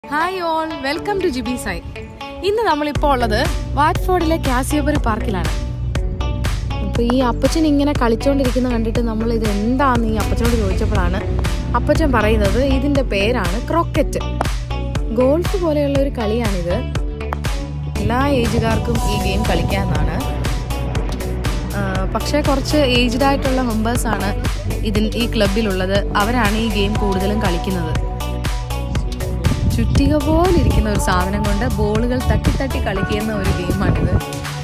hi all welcome to GB Sai ഇന്ന് നമ്മളിപ്പോൾ ഉള്ളത് വാറ്റ്ഫോർഡിലെ കാസിയോബറി പാർക്കിലാണ് അപ്പോൾ ഈ അപ്പച്ചൻ ഇങ്ങനെ കളിച്ചുകൊണ്ടിരിക്കുന്ന കണ്ടിട്ട് നമ്മൾ ഇത് എന്താന്ന് ഈ അപ്പച്ചനോട് ചോദിച്ചപ്പോഴാണ് അപ്പച്ചൻ പറയുന്നത് ഇതിൻ്റെ പേരാണ് ക്രോക്കറ്റ് ഗോൾഫ് പോലെയുള്ള ഒരു കളിയാണിത് എല്ലാ ഏജുകാർക്കും ഈ ഗെയിം കളിക്കാമെന്നാണ് പക്ഷേ കുറച്ച് ഏജ്ഡ് ആയിട്ടുള്ള മെമ്പേഴ്സാണ് ഇതിൽ ഈ ക്ലബിലുള്ളത് അവരാണ് ഈ ഗെയിം കൂടുതലും കളിക്കുന്നത് ചുറ്റിക പോലെ ഇരിക്കുന്ന ഒരു സാധനം കൊണ്ട് ബോളുകൾ തട്ടി തട്ടി കളിക്കുന്ന ഒരു ഗെയിമാണിത്